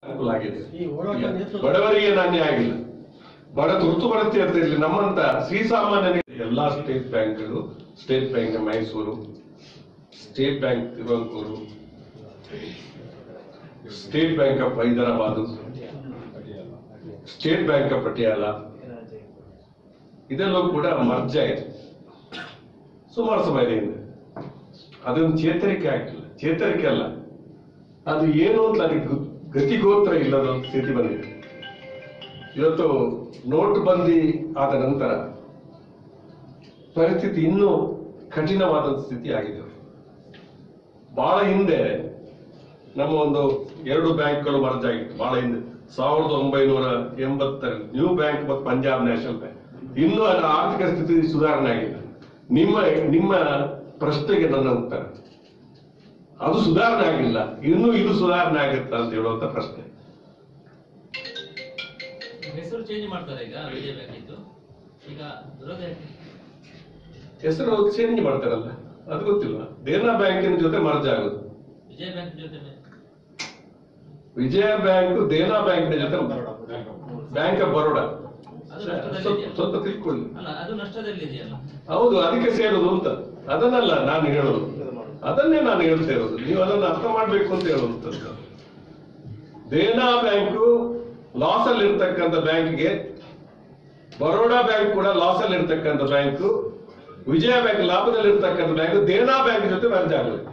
ಅನುಕೂಲ ಆಗಿದೆ ಈ ಹೋರಾಟ ನೇತೃತ್ವ- ಬಡವರಿಗೆ ನಾಣ್ಯ ಆಗಿಲ್ಲ ಬಡ ತುರ್ತು ಪರಿಸ್ಥಿತಿ ಅಂತ ಇರಲಿ ನಮ್ಮಂತ ಶ್ರೀಸಾಮಾನ್ಯನಿಗೆ ಎಲ್ಲಾ ಸ್ಟೇಟ್ ಬ್ಯಾಂಕ್ಗಳು state bank Mysuru state bank Travancore state bank of Hyderabad state bank of Patiala ಇದೆಲ್ಲವೂ ಕೂಡ ಮರ್ಜ್ ಆಯಿತು ಸುಮಾರು ಸಮಯದಿಂದ ಅದೊಂದು ಚೇತರಿಕೆ ಆಗಿಲ್ಲ ಚೇತರಿಕೆ ಅಲ್ಲ ಅದು ಏನು ಅಂತ ಅದಕ್ಕೆ ಗು- ಗತಿಗೋತ್ರ ಇಲ್ಲದ ಒಂದು ಸ್ಥಿತಿ ಬಂದಿದೆ ಇವತ್ತು ನೋಟ್ ಬಂದಿ ಆದ ನಂತರ ಪರಿಸ್ಥಿತಿ ಇನ್ನೂ ಕಠಿಣವಾದ ಸ್ಥಿತಿ ಆಗಿದೆ ಬಹಳ ಹಿಂದೆ ನಮ್ಮ ಒಂದು ಎರಡು ಬ್ಯಾಂಕ್ಗಳು ಮರ್ಜ್ ಆಗಿತ್ತು ಬಹಳ ಹಿಂದೆ ಸಾವಿರದ ಒಂಬೈನೂರ ಎಂಬತ್ತರಲ್ಲಿ ನ್ಯೂ ಬ್ಯಾಂಕ್ ಮತ್ತು ಪಂಜಾಬ್ ನ್ಯಾಷನಲ್ ಬ್ಯಾಂಕ್ ಇನ್ನೂ ಅದರ ಆರ್ಥಿಕ ಸ್ಥಿತಿ ಸುಧಾರಣೆ ಆಗಿಲ್ಲ ನಿಮ್ಮ ನಿಮ್ಮ ಪ್ರಶ್ನೆಗೆ ನನ್ನ ಉತ್ತರ ಅದು ಸುಧಾರಣೆ ಆಗಿಲ್ಲ ಇನ್ನೂ ಇದು ಸುಧಾರಣೆ ಆಗುತ್ತಾ ಅಂತ ಹೇಳುವಂತ ಪ್ರಶ್ನೆ ಹೆಸರು ಚೇಂಜ್ ಮಾಡ್ತಾರೆ ಈಗ ವಿಜಯ ಬ್ಯಾಂಕ್ ಇದ್ದು ಈಗ ವಿರೋಧ ಯಾಕೆ? ಹೆಸರು ಚೇಂಜ್ ಮಾಡ್ತಾರಲ್ಲ ಅದು ಗೊತ್ತಿಲ್ಲ ದೇನಾ ಬ್ಯಾಂಕಿನ ಜೊತೆ ಮರ್ಜ್ ಆಗೋದು ವಿಜಯ ಬ್ಯಾಂಕ್ ಜೊತೆ ವಿಜಯ ಬ್ಯಾಂಕ್ ದೇನಾ ಬ್ಯಾಂಕಿನ ಜೊತೆ ಬ್ಯಾಂಕ್ ಆಫ್ ಬರೋಡಾ ಅದು ಸ್ವಲ್ಪ ನಷ್ಟದಲ್ಲಿದೆಯಾ? ಸ್ವಲ್ಪ ತಿಳ್ಕೊಳ್ಳಿ ಅಲ್ಲ ಅದು ನಷ್ಟದಲ್ಲಿ ಇದೆಯಲ್ಲ ಹೌದು ಅದಕ್ಕೆ ಸೇರೋದು ಅಂತ ಅದನ್ನಲ್ಲ ನಾನು ಹೇಳೋದು ಅದನ್ನೇ ನಾನು ಹೇಳ್ತಾ ಇರೋದು ನೀವು ಅದನ್ನು ಅರ್ಥ ಮಾಡ್ಬೇಕು ಅಂತ ಹೇಳುವಂಥದ್ದು ದೇನಾ ಬ್ಯಾಂಕು ಲಾಸ್ ಅಲ್ಲಿ ಇರ್ತಕ್ಕಂಥ ಬ್ಯಾಂಕ್ಗೆ ಬರೋಡಾ ಬ್ಯಾಂಕ್ ಕೂಡ ಲಾಸ್ ಅಲ್ಲಿ ಇರ್ತಕ್ಕಂಥ ಬ್ಯಾಂಕು ವಿಜಯ ಬ್ಯಾಂಕ್ ಲಾಭದಲ್ಲಿ ಇರ್ತಕ್ಕಂಥ ಬ್ಯಾಂಕ್ ದೇನಾ ಬ್ಯಾಂಕ್ ಜೊತೆ ಮರ್ಜ್ ಆಗುತ್ತೆ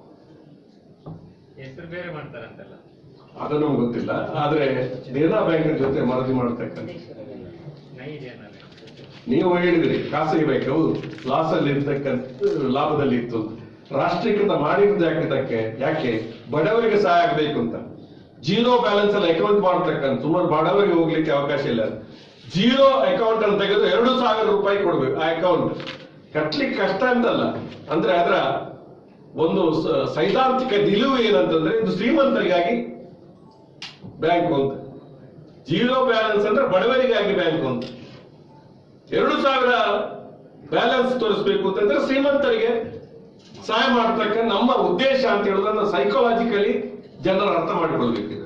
ಹೆಸರು ಬೇರೆ ಮಾಡ್ತಾರಂತಲ್ಲ ಅದು ನಮ್ಗೆ ಗೊತ್ತಿಲ್ಲ ಆದ್ರೆ ದೇನಾ ಬ್ಯಾಂಕ್ ಜೊತೆ ಮರದಿ ಮಾಡ್ತಕ್ಕಂಥ ನೈಜೇನಲ್ಲ ನೀವು ಹೇಳಿದ್ರಿ ಖಾಸಗಿ ಬ್ಯಾಂಕ್ ಹೌದು ಲಾಸ್ ಅಲ್ಲಿ ಇರ್ತಕ್ಕಂಥ ಲಾಭದಲ್ಲಿ ಇತ್ತು ಅಂತ. ರಾಷ್ಟ್ರೀಕೃತ ಮಾಡಿರೋದು ಯಾಕೆ ಇದಕ್ಕೆ ಯಾಕೆ ಬಡವರಿಗೆ ಸಹಾಯ ಆಗಬೇಕು ಅಂತ ಜೀರೋ ಬ್ಯಾಲೆನ್ಸ್ ಅಲ್ಲಿ ಅಕೌಂಟ್ ಮಾಡ್ತಕ್ಕಂಥ ಸುಮಾರು ಬಡವರಿಗೆ ಹೋಗ್ಲಿಕ್ಕೆ ಅವಕಾಶ ಇಲ್ಲ ಜೀರೋ ಅಕೌಂಟ್ ಅನ್ನು ತೆಗೆದು ಎರಡು ಸಾವಿರ ರೂಪಾಯಿ ಕೊಡ್ಬೇಕು ಆ ಅಕೌಂಟ್ ಕಟ್ಲಿಕ್ಕೆ ಕಷ್ಟ ಅಂತಲ್ಲ ಅಂದ್ರೆ ಅದರ ಒಂದು ಸ- ಸೈದ್ಧಾಂತಿಕ ನಿಲುವು ಏನಂತಂದ್ರೆ ಇದು ಶ್ರೀಮಂತರಿಗಾಗಿ ಬ್ಯಾಂಕ್ ಅಂತ ಜೀರೋ ಬ್ಯಾಲೆನ್ಸ್ ಅಂದ್ರೆ ಬಡವರಿಗಾಗಿ ಬ್ಯಾಂಕ್ ಅಂತ ಎರಡು ಸಾವಿರ ಬ್ಯಾಲೆನ್ಸ್ ತೋರಿಸ್ಬೇಕು ಅಂತಂದ್ರೆ ಶ್ರೀಮಂತರಿಗೆ ಸಹಾಯ ಮಾಡ್ತಕ್ಕ ನಮ್ಮ ಉದ್ದೇಶ ಅಂತ ಹೇಳೋದನ್ನ ಸೈಕಾಲಜಿಕಲಿ ಜನರು ಅರ್ಥ ಮಾಡಿಕೊಳ್ಬೇಕಿದೆ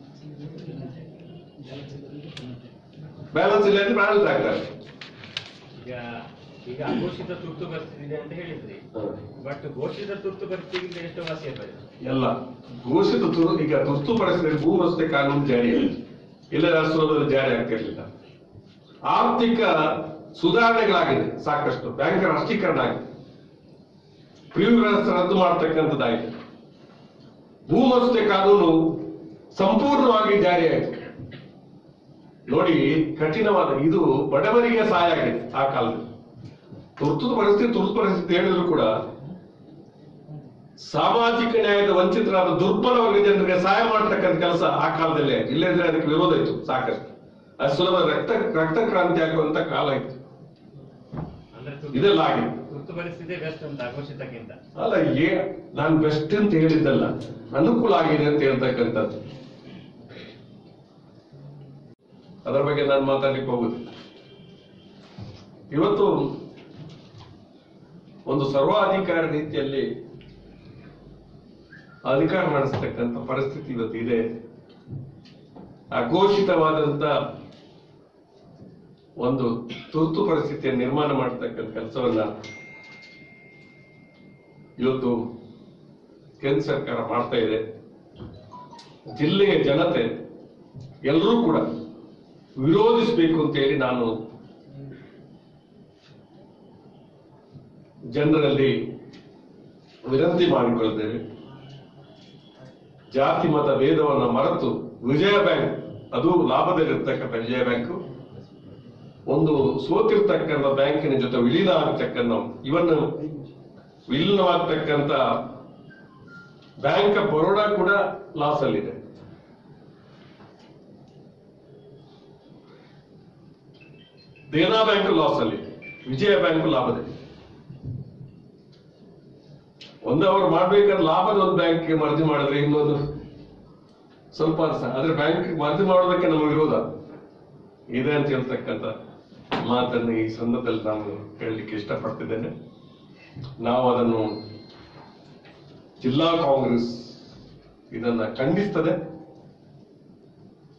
ಬ್ಯಾಲೆನ್ಸ್ ಇಲ್ಲ ಅಂದ್ರೆ ಬ್ಯಾಲೆನ್ಸ್ ಆಗ್ತಾರೆ ಈಗ ಈಗ ಅಘೋಷಿತ ತುರ್ತು ಪರಿಸ್ಥಿತಿ ಇದೆ ಅಂತ ಹೇಳಿದ್ರಿ ಬಟ್ ಘೋಷಿತ ತುರ್ತು ಪರಿಸ್ಥಿತಿಗಿಂತ ಎಷ್ಟು ವಾಸಿ ಇರ್ತದೆ ಎಲ್ಲ ಘೋಷಿತ ತುರು ಈಗ ತುರ್ತು ಪರಿಸ್ಥಿತಿ ಭೂ ರಸ್ತೆ ಕಾನೂನು ಜಾರಿಯಲ್ಲಿ ಇಲ್ಲ ರಾಷ್ಟ್ರದಲ್ಲಿ ಜಾರಿ ಆಗ್ತಿರ್ಲಿಲ್ಲ ಆರ್ಥಿಕ ಸುಧಾರಣೆಗಳಾಗಿದೆ ಸಾಕಷ್ಟು ಬ್ಯಾಂಕ್ ರಾಷ್ಟ್ರೀಕರಣ ಆಗಿದೆ ಪ್ರಿವ್ಯೂರನ್ಸ್ ರದ್ದು ಮಾಡತಕ್ಕಂಥದ್ದಾಗಿದೆ ಭೂಮಸ್ತೆ ಕಾನೂನು ಸಂಪೂರ್ಣವಾಗಿ ಜಾರಿಯಾಯಿತು ನೋಡಿ ಕಠಿಣವಾದ ಇದು ಬಡವರಿಗೆ ಸಹಾಯ ಆಗಿದೆ ಆ ಕಾಲದಲ್ಲಿ ತುರ್ತು ಪರಿಸ್ಥಿತಿ ತುರ್ತು ಪರಿಸ್ಥಿತಿ ಹೇಳಿದ್ರು ಕೂಡ ಸಾಮಾಜಿಕ ನ್ಯಾಯದ ವಂಚಿತರಾದ ದುರ್ಬಲ ವರ್ಗ ಜನರಿಗೆ ಸಹಾಯ ಮಾಡತಕ್ಕಂಥ ಕೆಲಸ ಆ ಕಾಲದಲ್ಲೇ ಆಯ್ತು. ಇಲ್ಲದ್ರೆ ಅದಕ್ಕೆ ವಿರೋಧ ಇತ್ತು ಸಾಕಷ್ಟು ಅದು ಸುಲಭ ರಕ್ತ ರಕ್ತ ಕ್ರಾಂತಿ ಆಗುವಂತ ಕಾಲ ಇತ್ತು ಅಂದ್ರೆ ಇದೆಲ್ಲ ಆಗಿದೆ ತುರ್ತು ಪರಿಸ್ಥಿತಿ ಬೆಸ್ಟ್ ಅಂತ ಅಘೋಷಿತಕ್ಕಿಂತ ಅಲ್ಲ ಏ ನಾನು ಬೆಸ್ಟ್ ಅಂತ ಹೇಳಿದ್ದಲ್ಲ ಅನುಕೂಲ ಆಗಿದೆ ಅಂತ ಹೇಳ್ತಕ್ಕಂಥದ್ದು ಅದರ ಬಗ್ಗೆ ನಾನು ಮಾತಾಡ್ಲಿಕ್ಕೆ ಹೋಗುದಿಲ್ಲ ಇವತ್ತು ಒಂದು ಸರ್ವಾಧಿಕಾರ ರೀತಿಯಲ್ಲಿ ಅಧಿಕಾರ ನಡೆಸ್ತಕ್ಕಂಥ ಪರಿಸ್ಥಿತಿ ಇವತ್ತು ಇದೆ ಅಘೋಷಿತವಾದಂತ ಒಂದು ತುರ್ತು ಪರಿಸ್ಥಿತಿಯನ್ನು ನಿರ್ಮಾಣ ಮಾಡತಕ್ಕಂಥ ಕೆಲಸವನ್ನ ಇವತ್ತು ಕೇಂದ್ರ ಸರ್ಕಾರ ಮಾಡ್ತಾ ಇದೆ ಜಿಲ್ಲೆಯ ಜನತೆ ಎಲ್ಲರೂ ಕೂಡ ವಿರೋಧಿಸಬೇಕು ಅಂತ ಹೇಳಿ ನಾನು ಜನರಲ್ಲಿ ವಿನಂತಿ ಮಾಡಿಕೊಳ್ಳುತ್ತೇವೆ ಜಾತಿ ಮತ ಭೇದವನ್ನು ಮರೆತು ವಿಜಯ ಬ್ಯಾಂಕ್ ಅದು ಲಾಭದಲ್ಲಿರ್ತಕ್ಕಂಥ ವಿಜಯ ಬ್ಯಾಂಕು ಒಂದು ಸೋತಿರ್ತಕ್ಕಂಥ ಬ್ಯಾಂಕಿನ ಜೊತೆ ವಿಲೀನ ಆಗ್ತಕ್ಕಂಥ ಇವನ್ ವಿಲೀನವಾಗ್ತಕ್ಕಂಥ ಬ್ಯಾಂಕ್ ಆಫ್ ಬರೋಡಾ ಕೂಡ ಲಾಸ್ ಅಲ್ಲಿದೆ ದೇನಾ ಬ್ಯಾಂಕ್ ಲಾಸ್ ಅಲ್ಲಿ ವಿಜಯ ಬ್ಯಾಂಕ್ ಲಾಭದಲ್ಲಿ ಒಂದು ಅವ್ರು ಮಾಡ್ಬೇಕಾದ್ರೆ ಲಾಭದ ಒಂದು ಬ್ಯಾಂಕ್ಗೆ ಮರ್ಜಿ ಮಾಡಿದ್ರೆ ಇನ್ನೊಂದು ಸ್ವಲ್ಪ ಸ- ಆದ್ರೆ ಬ್ಯಾಂಕ್ ಮರ್ಜಿ ಮಾಡೋದಕ್ಕೆ ನಮ್ಮ ವಿರೋಧ ಇದೆ ಅಂತ ಹೇಳ್ತಕ್ಕಂಥ ಮಾತನ್ನು ಈ ಸಂದರ್ಭದಲ್ಲಿ ನಾನು ಹೇಳಲಿಕ್ಕೆ ಇಷ್ಟಪಡ್ತಿದ್ದೇನೆ ನಾವು ಅದನ್ನು ಜಿಲ್ಲಾ ಕಾಂಗ್ರೆಸ್ ಇದನ್ನ ಖಂಡಿಸ್ತದೆ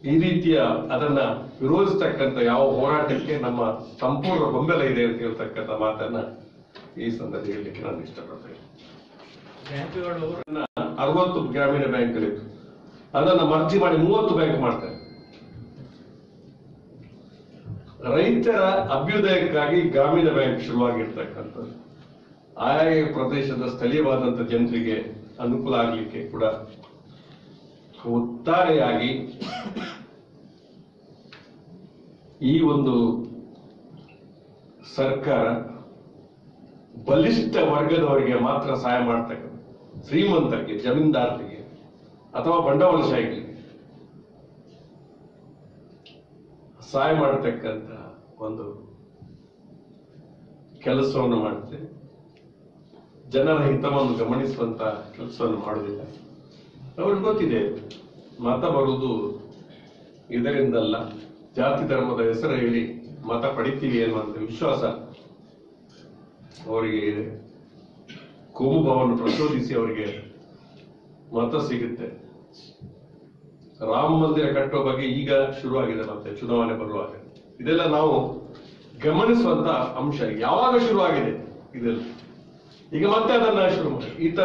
ಈ ರೀತಿಯ ಅದನ್ನ ವಿರೋಧಿಸ್ತಕ್ಕಂಥ ಯಾವ ಹೋರಾಟಕ್ಕೆ ನಮ್ಮ ಸಂಪೂರ್ಣ ಬೆಂಬಲ ಇದೆ ಅಂತ ಹೇಳ್ತಕ್ಕಂಥ ಮಾತನ್ನ ಈ ಸಂದರ್ಭ ಹೇಳಲಿಕ್ಕೆ ನಾನು ಇಷ್ಟಪಡ್ತೇನೆ ಬ್ಯಾಂಕ್ಗಳು ಅರವತ್ತು ಗ್ರಾಮೀಣ ಬ್ಯಾಂಕ್ಗಳಿತ್ತು ಅದನ್ನ ಮರ್ಜಿ ಮಾಡಿ ಮೂವತ್ತು ಬ್ಯಾಂಕ್ ಮಾಡ್ತಾರೆ ರೈತರ ಅಭ್ಯುದಯಕ್ಕಾಗಿ ಗ್ರಾಮೀಣ ಬ್ಯಾಂಕ್ ಶುರುವಾಗಿರ್ತಕ್ಕಂಥದ್ದು ಆಯಾ ಪ್ರದೇಶದ ಸ್ಥಳೀಯವಾದಂತ ಜನರಿಗೆ ಅನುಕೂಲ ಆಗಲಿಕ್ಕೆ ಕೂಡ ಒತ್ತಾರೆಯಾಗಿ ಈ ಒಂದು ಸರ್ಕಾರ ಬಲಿಷ್ಠ ವರ್ಗದವರಿಗೆ ಮಾತ್ರ ಸಹಾಯ ಮಾಡ್ತಕ್ಕಂಥ ಶ್ರೀಮಂತರಿಗೆ ಜಮೀನ್ದಾರರಿಗೆ ಅಥವಾ ಬಂಡವಾಳಶಾಹಿಗಳಿಗೆ ಸಹಾಯ ಮಾಡತಕ್ಕಂತ ಒಂದು ಕೆಲಸವನ್ನು ಮಾಡುತ್ತೆ ಜನರ ಹಿತವನ್ನು ಗಮನಿಸುವಂತ ಕೆಲಸವನ್ನು ಮಾಡುವುದಿಲ್ಲ ಅವ್ರಿಗೆ ಗೊತ್ತಿದೆ ಮತ ಬರುವುದು ಇದರಿಂದಲ್ಲ ಜಾತಿ ಧರ್ಮದ ಹೆಸರು ಹೇಳಿ ಮತ ಪಡಿತೀವಿ ಅನ್ನುವಂಥ ವಿಶ್ವಾಸ ಅವರಿಗೆ ಇದೆ ಕೋಮುಭಾವವನ್ನು ಪ್ರಚೋದಿಸಿ ಅವರಿಗೆ ಮತ ಸಿಗುತ್ತೆ ರಾಮ ಮಂದಿರ ಕಟ್ಟುವ ಬಗ್ಗೆ ಈಗ ಶುರುವಾಗಿದೆ ಮತ್ತೆ ಚುನಾವಣೆ ಬರುವಾಗ ಇದೆಲ್ಲ ನಾವು ಗಮನಿಸುವಂತ ಅಂಶ ಯಾವಾಗ ಶುರುವಾಗಿದೆ ಇದೆಲ್ಲ ಈಗ ಮತ್ತೆ ಅದನ್ನ ಶುರು ಮಾಡಿ ಈ ತರ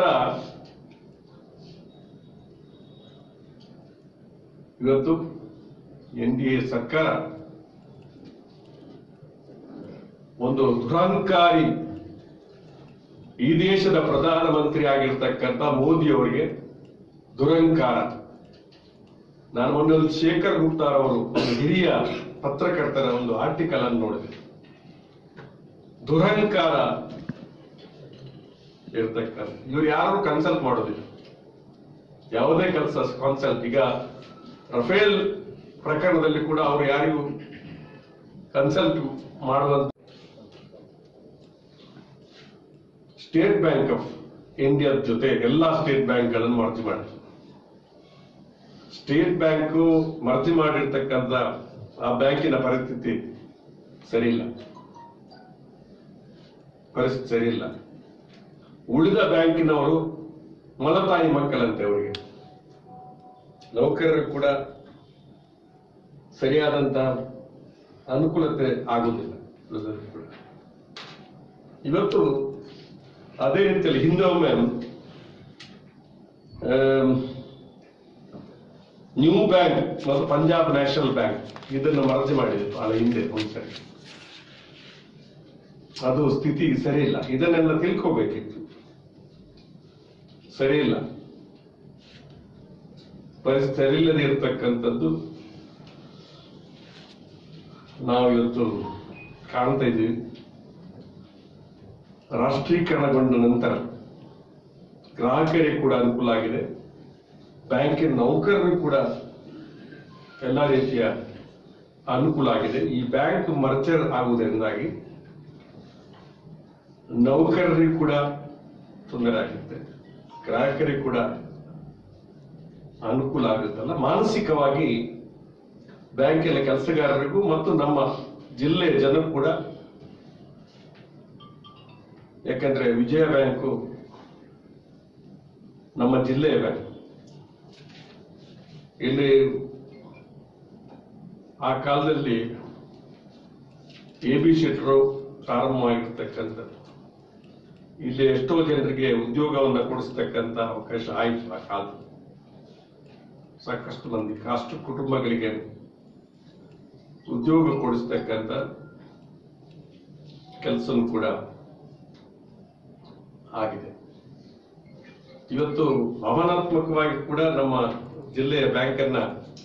ಇವತ್ತು ಎನ್ ಡಿ ಎ ಸರ್ಕಾರ ಒಂದು ದುರಹಂಕಾರಿ ಈ ದೇಶದ ಪ್ರಧಾನಮಂತ್ರಿ ಆಗಿರ್ತಕ್ಕಂಥ ಮೋದಿ ಅವರಿಗೆ ದುರಹಂಕಾರ ನಾನು ಮೊನ್ನೆ ಒಂದು ಶೇಖರ್ ಗುಪ್ತಾ ಅವರು ಒಂದು ಹಿರಿಯ ಪತ್ರಕರ್ತರ ಒಂದು ಆರ್ಟಿಕಲ್ ಅನ್ನು ನೋಡಿದೆ ದುರಹಂಕಾರ ಇರ್ತಕ್ಕಂಥ ಇವ್ರು ಯಾರು ಕನ್ಸಲ್ಟ್ ಮಾಡೋದಿಲ್ಲ ಯಾವುದೇ ಕೆಲಸ ಕನ್ಸಲ್ಟ್ ಈಗ ರಫೇಲ್ ಪ್ರಕರಣದಲ್ಲಿ ಕೂಡ ಅವರು ಯಾರಿಗೂ ಕನ್ಸಲ್ಟ್ ಮಾಡುವಂತ ಸ್ಟೇಟ್ ಬ್ಯಾಂಕ್ ಆಫ್ ಇಂಡಿಯಾದ ಜೊತೆ ಎಲ್ಲಾ ಸ್ಟೇಟ್ ಬ್ಯಾಂಕ್ಗಳನ್ನು ಮರ್ಜಿ ಮಾಡಿ ಸ್ಟೇಟ್ ಬ್ಯಾಂಕು ಮರ್ಜಿ ಮಾಡಿರ್ತಕ್ಕಂಥ ಆ ಬ್ಯಾಂಕಿನ ಪರಿಸ್ಥಿತಿ ಸರಿಯಿಲ್ಲ ಪರಿಸ್ಥಿತಿ ಸರಿಯಿಲ್ಲ ಉಳಿದ ಬ್ಯಾಂಕಿನವರು ಮಲತಾಯಿ ಮಕ್ಕಳಂತೆ ಅವರಿಗೆ ನೌಕರರು ಕೂಡ ಸರಿಯಾದಂತ ಅನುಕೂಲತೆ ಆಗುವುದಿಲ್ಲ ಉಳಿದವರಿಗೆ ಕೂಡ ಇವತ್ತು ಅದೇ ರೀತಿಯಲ್ಲಿ ಹಿಂದೆ ಒಮ್ಮೆ ಆಮ್, ನ್ಯೂ ಬ್ಯಾಂಕ್ ಮತ್ತು ಪಂಜಾಬ್ ನ್ಯಾಷನಲ್ ಬ್ಯಾಂಕ್ ಇದನ್ನು ಮರಜಿ ಮಾಡಿದ್ರು ಬಹಳ ಹಿಂದೆ ಒಂದ್ಸರಿ ಅದು ಸ್ಥಿತಿ ಸರಿಯಿಲ್ಲ ಇದನ್ನೆಲ್ಲ ತಿಳ್ಕೋಬೇಕಿತ್ತು ಸರಿಯಿಲ್ಲ ಪರಿಸ್ಥಿತಿ ಸರಿಯಿಲ್ಲದೆ ಇರತಕ್ಕಂಥದ್ದು ನಾವು ಇವತ್ತು ಕಾಣ್ತಾ ಇದ್ದೀವಿ ರಾಷ್ಟ್ರೀಕರಣಗೊಂಡ ನಂತರ ಗ್ರಾಹಕರಿಗೆ ಕೂಡ ಅನುಕೂಲ ಆಗಿದೆ ಬ್ಯಾಂಕಿನ ನೌಕರರಿಗೂ ಕೂಡ ಎಲ್ಲ ರೀತಿಯ ಅನುಕೂಲ ಆಗಿದೆ ಈ ಬ್ಯಾಂಕ್ ಮರ್ಚರ್ ಆಗುವುದರಿಂದಾಗಿ ನೌಕರರಿಗೂ ಕೂಡ ತೊಂದರೆ ಆಗುತ್ತೆ ಗ್ರಾಹಕರಿಗೆ ಕೂಡ ಅನುಕೂಲ ಆಗುತ್ತಲ್ಲ ಮಾನಸಿಕವಾಗಿ ಬ್ಯಾಂಕಿನ ಕೆಲಸಗಾರರಿಗೂ ಮತ್ತು ನಮ್ಮ ಜಿಲ್ಲೆಯ ಜನರು ಕೂಡ ಯಾಕಂದ್ರೆ ವಿಜಯ ಬ್ಯಾಂಕು ನಮ್ಮ ಜಿಲ್ಲೆಯ ಬ್ಯಾಂಕ್ ಇಲ್ಲಿ ಆ ಕಾಲದಲ್ಲಿ ಎ ಬಿ ಶೆಟ್ರು ಪ್ರಾರಂಭವಾಗಿರ್ತಕ್ಕಂಥದ್ದು ಇಲ್ಲಿ ಎಷ್ಟೋ ಜನರಿಗೆ ಉದ್ಯೋಗವನ್ನು ಕೊಡಿಸ್ತಕ್ಕಂಥ ಅವಕಾಶ ಆಯಿತು ಆ ಕಾಲದಲ್ಲಿ ಸಾಕಷ್ಟು ಮಂದಿ ಅಷ್ಟು ಕುಟುಂಬಗಳಿಗೆ ಉದ್ಯೋಗ ಕೊಡಿಸ್ತಕ್ಕಂಥ ಕೆಲಸ ಕೂಡ ಆಗಿದೆ ಇವತ್ತು ಭಾವನಾತ್ಮಕವಾಗಿ ಕೂಡ ನಮ್ಮ ಜಿಲ್ಲೆಯ ಬ್ಯಾಂಕ್ ಅನ್ನ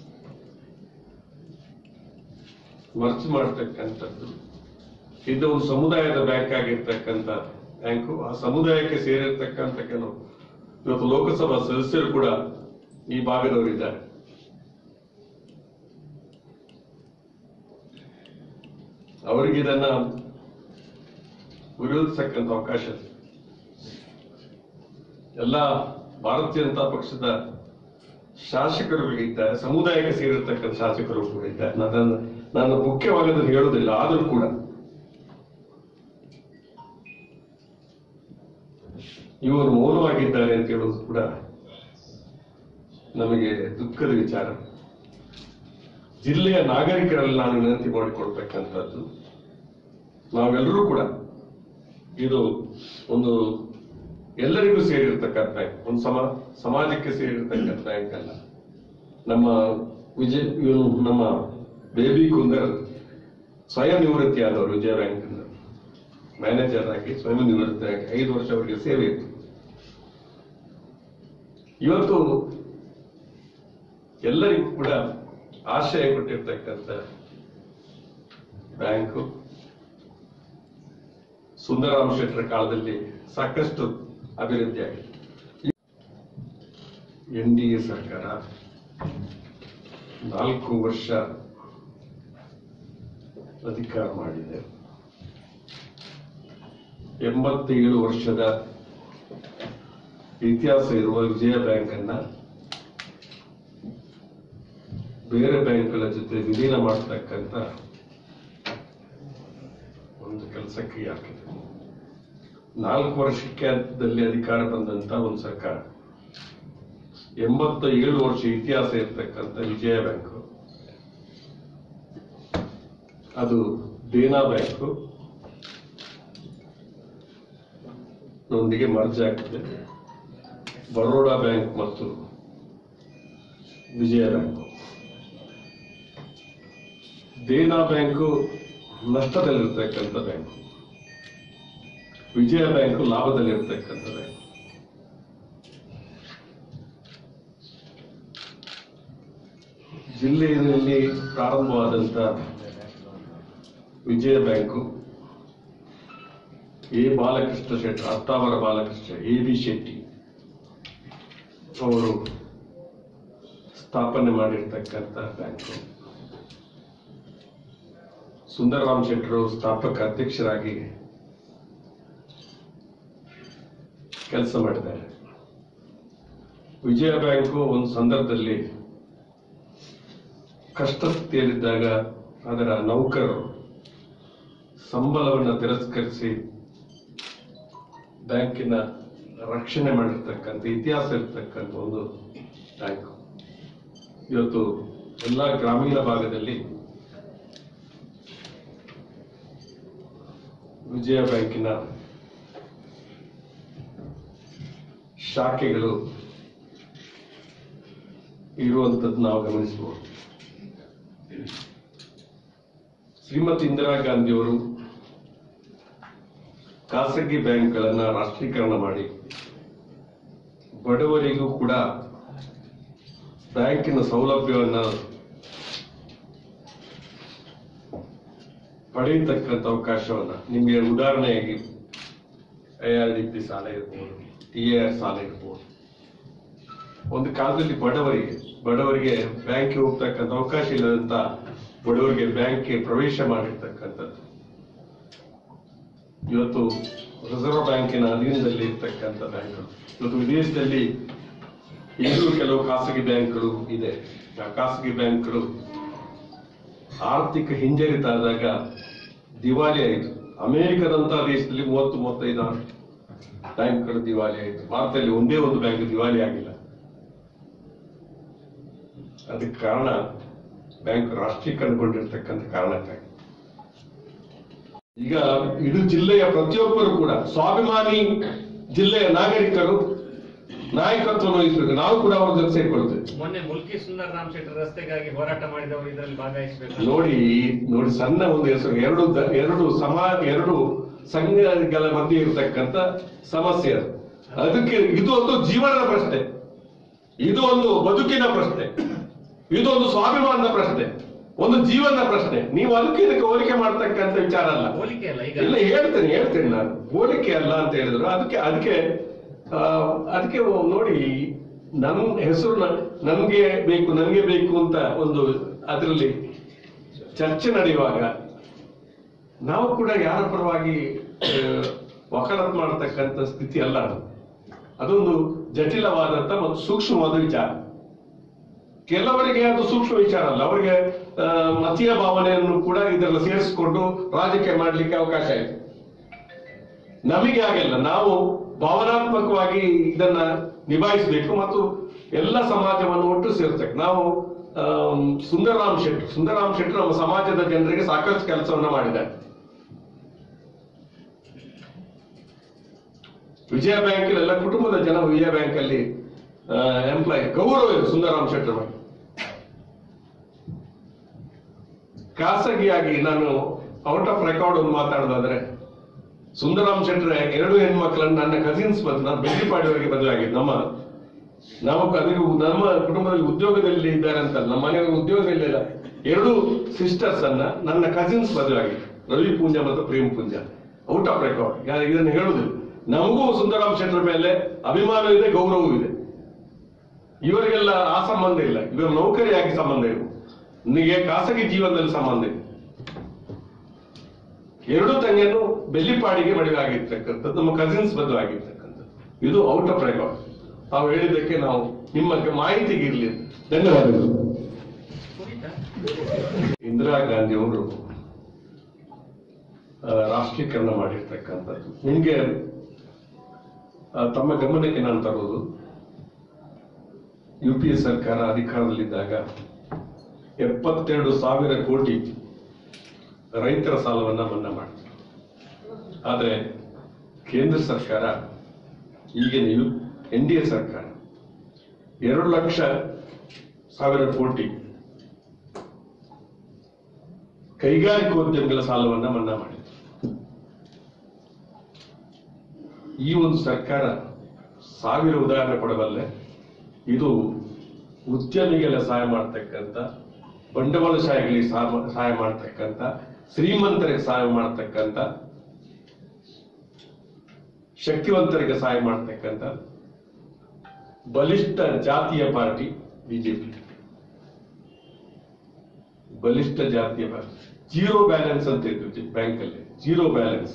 ಮರ್ಚ್ ಮಾಡತಕ್ಕಂಥದ್ದು ಇದು ಒಂದು ಸಮುದಾಯದ ಬ್ಯಾಂಕ್ ಆಗಿರ್ತಕ್ಕಂಥ ಬ್ಯಾಂಕು ಆ ಸಮುದಾಯಕ್ಕೆ ಸೇರಿರ್ತಕ್ಕಂಥ ಕೆಲವು ಇವತ್ತು ಲೋಕಸಭಾ ಸದಸ್ಯರು ಕೂಡ ಈ ಭಾಗದವರಿದ್ದಾರೆ ಅವರಿಗೆ ಇದನ್ನ ವಿರೋಧಿಸತಕ್ಕಂಥ ಅವಕಾಶ ಇದೆ. ಎಲ್ಲ ಭಾರತೀಯ ಜನತಾ ಪಕ್ಷದ ಶಾಸಕರು ಇದ್ದಾರೆ ಸಮುದಾಯಕ್ಕೆ ಸೇರಿರ್ತಕ್ಕಂಥ ಶಾಸಕರು ಕೂಡ ಇದ್ದಾರೆ ನಾನು ನಾನು ಮುಖ್ಯವಾದದ್ದು ಹೇಳುವುದಿಲ್ಲ ಆದರೂ ಕೂಡ ಇವರು ಮೌನವಾಗಿದ್ದಾರೆ ಅಂತ ಹೇಳುವುದು ಕೂಡ ನಮಗೆ ದುಃಖದ ವಿಚಾರ ಜಿಲ್ಲೆಯ ನಾಗರಿಕರಲ್ಲಿ ನಾನು ವಿನಂತಿ ಮಾಡಿಕೊಳ್ತಕ್ಕಂಥದ್ದು ನಾವೆಲ್ಲರೂ ಕೂಡ ಇದು ಒಂದು ಎಲ್ಲರಿಗೂ ಸೇರಿರ್ತಕ್ಕಂಥ ಬ್ಯಾಂಕ್ ಒಂದು ಸಮ ಸಮಾಜಕ್ಕೆ ಸೇರಿರ್ತಕ್ಕಂಥ ಬ್ಯಾಂಕ್ ಅಲ್ಲ ನಮ್ಮ ವಿಜಯ್ ಇವನು ನಮ್ಮ ಬೇಬಿ ಕುಂದರ್ ಸ್ವಯಂ ನಿವೃತ್ತಿ ಆದವರು ವಿಜಯ ಬ್ಯಾಂಕ್ ಮ್ಯಾನೇಜರ್ ಆಗಿ ಸ್ವಯಂ ನಿವೃತ್ತಿ ಆಗಿ ಐದು ವರ್ಷ ಅವರಿಗೆ ಸೇವೆ ಇತ್ತು ಇವತ್ತು ಎಲ್ಲರಿಗೂ ಕೂಡ ಆಶ್ರಯ ಕೊಟ್ಟಿರ್ತಕ್ಕಂಥ ಬ್ಯಾಂಕು ಸುಂದರರಾಮ್ ಶೆಟ್ಟರ ಕಾಲದಲ್ಲಿ ಸಾಕಷ್ಟು ಅಭಿವೃದ್ಧಿ ಆಗಿದೆ ಎನ್ ಡಿ ಎ ಸರ್ಕಾರ ನಾಲ್ಕು ವರ್ಷ ಅಧಿಕಾರ ಮಾಡಿದೆ ಎಂಬತ್ತೇಳು ವರ್ಷದ ಇತಿಹಾಸ ಇರುವ ವಿಜಯ ಬ್ಯಾಂಕ್ ಅನ್ನ ಬೇರೆ ಬ್ಯಾಂಕ್ಗಳ ಜೊತೆ ವಿಲೀನ ಮಾಡತಕ್ಕಂತ ಒಂದು ಕೆಲಸಕ್ಕೆ ಹಾಕಿದೆ ನಾಲ್ಕು ವರ್ಷಕ್ಕೆ ದಲ್ಲಿ ಅಧಿಕಾರ ಬಂದಂತ ಒಂದು ಸರ್ಕಾರ ಎಂಬತ್ತ ಏಳು ವರ್ಷ ಇತಿಹಾಸ ಇರ್ತಕ್ಕಂಥ ವಿಜಯ ಬ್ಯಾಂಕ್ ಅದು ದೇನಾ ಬ್ಯಾಂಕ್ ನೊಂದಿಗೆ ಮರ್ಜ್ ಆಗ್ತದೆ ಬರೋಡಾ ಬ್ಯಾಂಕ್ ಮತ್ತು ವಿಜಯ ಬ್ಯಾಂಕ್ ದೇನಾ ಬ್ಯಾಂಕು ನಷ್ಟದಲ್ಲಿರ್ತಕ್ಕಂಥ ಬ್ಯಾಂಕು ವಿಜಯ ಬ್ಯಾಂಕು ಲಾಭದಲ್ಲಿರ್ತಕ್ಕಂಥ ಬ್ಯಾಂಕ್ ಜಿಲ್ಲೆಯಲ್ಲಿ ಪ್ರಾರಂಭವಾದಂತ Vijaya bank A Balakrishna Shetty Attavara Balakrishna A B Shetty ಅವರು ಸ್ಥಾಪನೆ ಮಾಡಿರ್ತಕ್ಕಂಥ ಬ್ಯಾಂಕು ಸುಂದರರಾಮ್ ಶೆಟ್ಟರು ಸ್ಥಾಪಕ ಅಧ್ಯಕ್ಷರಾಗಿ ಕೆಲಸ ಮಾಡಿದ್ದಾರೆ ವಿಜಯ ಬ್ಯಾಂಕು ಒಂದು ಸಂದರ್ಭದಲ್ಲಿ ಕಷ್ಟ ಸ್ಥಿತಿಯಲ್ಲಿದ್ದಾಗ ಅದರ ನೌಕರರು ಸಂಬಳವನ್ನು ತಿರಸ್ಕರಿಸಿ ಬ್ಯಾಂಕಿನ ರಕ್ಷಣೆ ಮಾಡಿರ್ತಕ್ಕಂಥ ಇತಿಹಾಸ ಇರ್ತಕ್ಕಂಥ ಒಂದು ಬ್ಯಾಂಕ್ ಇವತ್ತು ಎಲ್ಲ ಗ್ರಾಮೀಣ ಭಾಗದಲ್ಲಿ ವಿಜಯ ಬ್ಯಾಂಕಿನ ಶಾಖೆಗಳು ಇರುವಂತದ್ದು ನಾವು ಗಮನಿಸಬಹುದು ಶ್ರೀಮತಿ ಇಂದಿರಾ ಗಾಂಧಿಯವರು ಖಾಸಗಿ ಬ್ಯಾಂಕ್ಗಳನ್ನ ರಾಷ್ಟ್ರೀಕರಣ ಮಾಡಿ ಬಡವರಿಗೂ ಕೂಡ ಬ್ಯಾಂಕಿನ ಸೌಲಭ್ಯವನ್ನ ಪಡೆಯತಕ್ಕಂಥ ಅವಕಾಶವನ್ನ ನಿಮಗೆ ಉದಾಹರಣೆಯಾಗಿ ಐ ಆರ್ ಡಿ ಪಿ ಸಾಲ ಇರ್ಬೋದು ಟಿ ಆರ್ ಸಾಲ ಇರ್ಬೋದು ಒಂದು ಕಾಲದಲ್ಲಿ ಬಡವರಿಗೆ ಬಡವರಿಗೆ ಬ್ಯಾಂಕ್ಗೆ ಹೋಗ್ತಕ್ಕಂಥ ಅವಕಾಶ ಇಲ್ಲದಂತ ಬಡವರಿಗೆ ಬ್ಯಾಂಕ್ಗೆ ಪ್ರವೇಶ ಮಾಡಿರ್ತಕ್ಕಂಥದ್ದು ಇವತ್ತು ರಿಸರ್ವ್ ಬ್ಯಾಂಕಿನ ಅಧೀನದಲ್ಲಿ ಇರ್ತಕ್ಕಂಥ ಬ್ಯಾಂಕ್ಗಳು ಇವತ್ತು ವಿದೇಶದಲ್ಲಿ ಈಗಲೂ ಕೆಲವು ಖಾಸಗಿ ಬ್ಯಾಂಕ್ಗಳು ಇದೆ ಆ ಖಾಸಗಿ ಬ್ಯಾಂಕ್ಗಳು ಆರ್ಥಿಕ ಹಿಂಜರಿತ ಆದಾಗ ದಿವಾಳಿ ಆಯಿತು ಅಮೆರಿಕದಂತಹ ದೇಶದಲ್ಲಿ ಮೂವತ್ತು ಮೂವತ್ತೈದು ಬ್ಯಾಂಕ್ಗಳು ದಿವಾಳಿ ಆಯಿತು ಭಾರತದಲ್ಲಿ ಒಂದೇ ಒಂದು ಬ್ಯಾಂಕ್ ದಿವಾಳಿ ಆಗಿಲ್ಲ ಅದಕ್ಕೆ ಕಾರಣ ಬ್ಯಾಂಕ್ ರಾಷ್ಟ್ರೀಕರಣಗೊಂಡಿರ್ತಕ್ಕಂಥ ಕಾರಣಕ್ಕಾಗಿ ಈಗ ಇಡೀ ಜಿಲ್ಲೆಯ ಪ್ರತಿಯೊಬ್ಬರು ಕೂಡ ಸ್ವಾಭಿಮಾನಿ ಜಿಲ್ಲೆಯ ನಾಗರಿಕರು ನಾಯಕತ್ವ ವಹಿಸಬೇಕು ನಾವು ಕೂಡ ಅವ್ರ ಜೊತೆ ಸೇರ್ಕೊಳ್ತೇವೆ ಮೊನ್ನೆ ಮುಲ್ಕಿ ಸುಂದರ್ ರಾಮ್ ಶೆಟ್ಟರ್ ರಸ್ತೆಗಾಗಿ ಹೋರಾಟ ಮಾಡಿದವರು ಇದರಲ್ಲಿ ಭಾಗವಹಿಸಬೇಕು ನೋಡಿ ನೋಡಿ ಸಣ್ಣ ಒಂದು ಹೆಸರು ಎರಡು ದ- ಎರಡು ಸಮಾ ಎರಡು ಸಂಘಗಳ ಮಧ್ಯೆ ಇರತಕ್ಕಂತ ಸಮಸ್ಯೆ ಅದು ಅದಕ್ಕೆ ಇದು ಒಂದು ಜೀವನದ ಪ್ರಶ್ನೆ ಇದು ಒಂದು ಬದುಕಿನ ಪ್ರಶ್ನೆ ಇದು ಒಂದು ಸ್ವಾಭಿಮಾನದ ಪ್ರಶ್ನೆ ಒಂದು ಜೀವನದ ಪ್ರಶ್ನೆ ನೀವು ಅದಕ್ಕೆ ಇದಕ್ಕೆ ಹೋಲಿಕೆ ಮಾಡ್ತಕ್ಕಂಥ ವಿಚಾರ ಅಲ್ಲ ಹೋಲಿಕೆ ಅಲ್ಲ ಈಗ ಇಲ್ಲ ಹೇಳ್ತೇನೆ ಹೇಳ್ತೇನೆ ನಾನು ಹೋಲಿಕೆ ಅಲ್ಲ ಅಂತ ಹೇಳಿದ್ರು ಅದಕ್ಕೆ ಅದಕ್ಕೆ ಆ, ಅದಕ್ಕೆ ನೋಡಿ ನನ್ನ ಹೆಸರು ನ- ನನ್ಗೆ ಬೇಕು ನನಗೆ ಬೇಕು ಅಂತ ಒಂದು ಅದರಲ್ಲಿ ಚರ್ಚೆ ನಡೆಯುವಾಗ ನಾವು ಕೂಡ ಯಾರ ಪರವಾಗಿ ಆ, ವಕಾಲತ್ ಮಾಡತಕ್ಕಂಥ ಸ್ಥಿತಿ ಅಲ್ಲ ಅದು ಅದೊಂದು ಜಟಿಲವಾದಂತ ಮತ್ತು ಸೂಕ್ಷ್ಮವಾದ ವಿಚಾರ ಕೆಲವರಿಗೆ ಅದು ಸೂಕ್ಷ್ಮ ವಿಚಾರ ಅಲ್ಲ ಅವರಿಗೆ ಆ, ಮತೀಯ ಭಾವನೆಯನ್ನು ಕೂಡ ಇದರಲ್ಲಿ ಸೇರಿಸಿಕೊಂಡು ರಾಜಕೀಯ ಮಾಡಲಿಕ್ಕೆ ಅವಕಾಶ ಇದೆ ನಮಗೆ ಆಗಿಲ್ಲ ನಾವು ಭಾವನಾತ್ಮಕವಾಗಿ ಇದನ್ನ ನಿಭಾಯಿಸಬೇಕು ಮತ್ತು ಎಲ್ಲ ಸಮಾಜವನ್ನು ಒಟ್ಟು ಸೇರ್ತಕ್ಕೆ ನಾವು ಆಮ್, ಸುಂದರರಾಮ್ ಶೆಟ್ಟಿ ಸುಂದರರಾಮ್ ಶೆಟ್ಟಿ ನಮ್ಮ ಸಮಾಜದ ಜನರಿಗೆ ಸಾಕಷ್ಟು ಕೆಲಸವನ್ನ ಮಾಡಿದ್ದಾರೆ ವಿಜಯ ಬ್ಯಾಂಕ್ ಎಲ್ಲ ಕುಟುಂಬದ ಜನ ವಿಜಯ ಬ್ಯಾಂಕ್ ಅಲ್ಲಿ ಎಂಪ್ಲಾಯ್ ಗೌರವ ಇದೆ ಸುಂದರರಾಮ್ ಶೆಟ್ಟರ್ ಬಗ್ಗೆ ಖಾಸಗಿಯಾಗಿ ನಾನು ಔಟ್ ಆಫ್ ರೆಕಾರ್ಡ್ ಒಂದು ಮಾತಾಡೋದಾದ್ರೆ ಸುಂದರಾಮ್ ಶೆಟ್ರೆ ಎರಡು ಹೆಣ್ಮಕ್ಳನ್ನು ನನ್ನ ಕಸಿನ್ಸ್ ಬಂದು ನಾನು ಬೆಳ್ಳಿಪಾಡಿಯವರಿಗೆ ಮದುವೆ ಆಗಿದ್ದು ನಮ್ಮ ನಮ್ಮ ಅದು ನಮ್ಮ ಕುಟುಂಬದಲ್ಲಿ ಉದ್ಯೋಗದಲ್ಲಿ ಇದ್ದಾರೆ ಅಂತ ನಮ್ಮ ಮನೆಯವರು ಉದ್ಯೋಗದಲ್ಲಿ ಇಲ್ಲ ಎರಡು ಸಿಸ್ಟರ್ಸ್ ಅನ್ನ ನನ್ನ ಕಸಿನ್ಸ್ ಮದುವೆ ಆಗಿದ್ದು ರವಿ ಪೂಂಜ ಮತ್ತು Prem Poonja out of record ಇದನ್ನು ಹೇಳುದಿಲ್ಲ ನಮಗೂ ಸುಂದರಾಮ್ ಶೆಟ್ಟರ ಮೇಲೆ ಅಭಿಮಾನ ಇದೆ ಗೌರವವೂ ಇದೆ ಇವರಿಗೆಲ್ಲ ಆ ಸಂಬಂಧ ಇಲ್ಲ ಇವರು ನೌಕರಿಯಾಗಿ ಸಂಬಂಧ ಇದೆ ನಿನಗೆ ಖಾಸಗಿ ಜೀವನದಲ್ಲಿ ಸಂಬಂಧ ಇದೆ ಎರಡು ತಂಗಿಯನ್ನು ಬೆಳ್ಳಿಪಾಡಿಗೆ ಮದುವೆ ಆಗಿರ್ತಕ್ಕಂಥದ್ದು ನಮ್ಮ ಕಸಿನ್ಸ್ ಮದುವೆ ಆಗಿರ್ತಕ್ಕಂಥದ್ದು ಇದು ಔಟ್ ಆಫ್ ರೆಕಾರ್ಡ್ ತಾವು ಹೇಳಿದ್ದಕ್ಕೆ ನಾವು ನಿಮ್ಮ ಮಾಹಿತಿಗೆ ಇರಲಿ ಧನ್ಯವಾದಗಳು ಹೋಯ್ತಾ ಇಂದಿರಾ ಗಾಂಧಿ ಅವರು ಆ, ರಾಷ್ಟ್ರೀಕರಣ ಮಾಡಿರ್ತಕ್ಕಂಥದ್ದು ನಿಮ್ಗೆ ಆ, ತಮ್ಮ ಗಮನಕ್ಕೆ ನಾನು ತರುವುದು ಯು ಪಿ ಎ ಸರ್ಕಾರ ಅಧಿಕಾರದಲ್ಲಿದ್ದಾಗ ಎಪ್ಪತ್ತೆರಡು ಸಾವಿರ ಕೋಟಿ ರೈತರ ಸಾಲವನ್ನ ಮನ್ನಾ ಮಾಡಿತು ಆದರೆ ಕೇಂದ್ರ ಸರ್ಕಾರ ಈಗಿನ ಯು ಎನ್ ಡಿ ಎ ಸರ್ಕಾರ ಎರಡು ಲಕ್ಷ ಸಾವಿರ ಕೋಟಿ ಕೈಗಾರಿಕೋದ್ಯಮಿಗಳ ಸಾಲವನ್ನ ಮನ್ನಾ ಮಾಡಿದೆ ಈ ಒಂದು ಸರ್ಕಾರ ಸಾವಿರ ಉದಾಹರಣೆ ಕೊಡಬಲ್ಲೆ ಇದು ಉದ್ಯಮಿಗಳ ಸಹಾಯ ಮಾಡ್ತಕ್ಕಂಥ ಬಂಡವಾಳಶಾಹಿಗಳಿಗೆ ಸಹಾಯ- ಸಹಾಯ ಮಾಡ್ತಕ್ಕಂಥ ಶ್ರೀಮಂತರಿಗೆ ಸಹಾಯ ಮಾಡ್ತಕ್ಕಂಥ ಶಕ್ತಿವಂತರಿಗೆ ಸಹಾಯ ಮಾಡ್ತಕ್ಕಂಥ ಬಲಿಷ್ಠ ಜಾತಿಯ ಪಾರ್ಟಿ ಬಿಜೆಪಿ ಬಲಿಷ್ಠ ಜಾತಿಯ ಪಾರ್ಟಿ ಜೀರೋ ಬ್ಯಾಲೆನ್ಸ್ ಅಂತ ಇತ್ತು ಬ್ಯಾಂಕ್ ಅಲ್ಲಿ ಜೀರೋ ಬ್ಯಾಲೆನ್ಸ್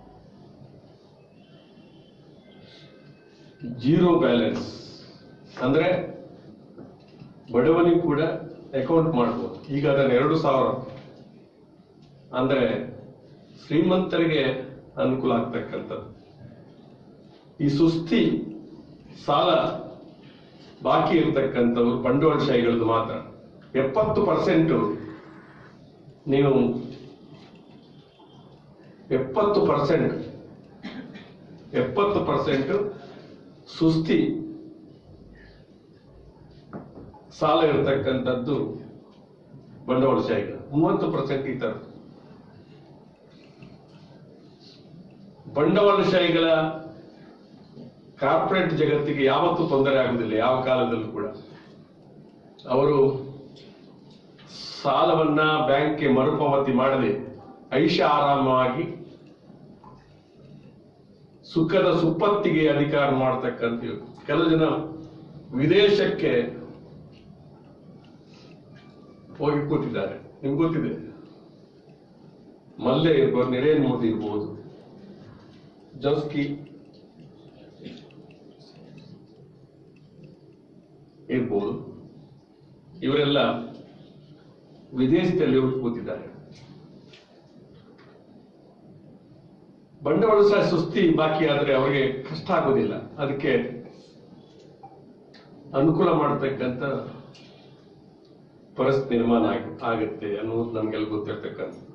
ಜೀರೋ ಬ್ಯಾಲೆನ್ಸ್ ಅಂದ್ರೆ ಬಡವನಿಗೆ ಕೂಡ ಅಕೌಂಟ್ ಮಾಡ್ಬೋದು ಈಗ ಅದನ್ನ ಎರಡು ಸಾವಿರ ಅಂದ್ರೆ ಶ್ರೀಮಂತರಿಗೆ ಅನುಕೂಲ ಆಗ್ತಕ್ಕಂಥದ್ದು ಈ ಸುಸ್ತಿ ಸಾಲ ಬಾಕಿ ಇರತಕ್ಕಂಥವ್ರು ಬಂಡವಾಳಶಾಹಿಗಳದ್ದು ಮಾತ್ರ ಎಪ್ಪತ್ತು ಪರ್ಸೆಂಟ್ ನೀವು ಎಪ್ಪತ್ತು ಪರ್ಸೆಂಟ್ ಎಪ್ಪತ್ತು ಪರ್ಸೆಂಟ್ ಸುಸ್ತಿ ಸಾಲ ಇರತಕ್ಕಂಥದ್ದು ಬಂಡವಾಳಶಾಹಿಗಳು ಮೂವತ್ತು ಪರ್ಸೆಂಟ್ ಈ ಥರ ಬಂಡವಾಳಶಾಹಿಗಳ ಕಾರ್ಪೊರೇಟ್ ಜಗತ್ತಿಗೆ ಯಾವತ್ತೂ ತೊಂದರೆ ಆಗುವುದಿಲ್ಲ ಯಾವ ಕಾಲದಲ್ಲೂ ಕೂಡ ಅವರು ಸಾಲವನ್ನ ಬ್ಯಾಂಕ್ಗೆ ಮರುಪಾವತಿ ಮಾಡದೆ ಐಷ ಆರಾಮವಾಗಿ ಸುಖದ ಸುಪ್ಪತ್ತಿಗೆ ಅಧಿಕಾರ ಮಾಡತಕ್ಕಂಥ ಕೆಲವು ಜನ ವಿದೇಶಕ್ಕೆ ಹೋಗಿ ಕೂತಿದ್ದಾರೆ ನಿಮ್ಗೆ ಗೊತ್ತಿದೆ ಮಲ್ಲೆ ಇರ್ಬೋದು ನರೇಂದ್ರ ಮೋದಿ ಇರ್ಬೋದು ಜಸ್ಕಿ ಇರ್ಬೋದು ಇವರೆಲ್ಲ ವಿದೇಶದಲ್ಲಿ ಹೋಗಿ ಕೂತಿದ್ದಾರೆ ಬಂಡವಾಳ ಸಹ ಸುಸ್ತಿ ಬಾಕಿ ಆದ್ರೆ ಅವರಿಗೆ ಕಷ್ಟ ಆಗೋದಿಲ್ಲ ಅದಕ್ಕೆ ಅನುಕೂಲ ಮಾಡತಕ್ಕಂತ ಪರಿಸ್ಥಿತಿ ನಿರ್ಮಾಣ ಆಗ- ಆಗುತ್ತೆ ಅನ್ನೋದು ನಮ್ಗೆಲ್ಲ ಗೊತ್ತಿರ್ತಕ್ಕಂಥ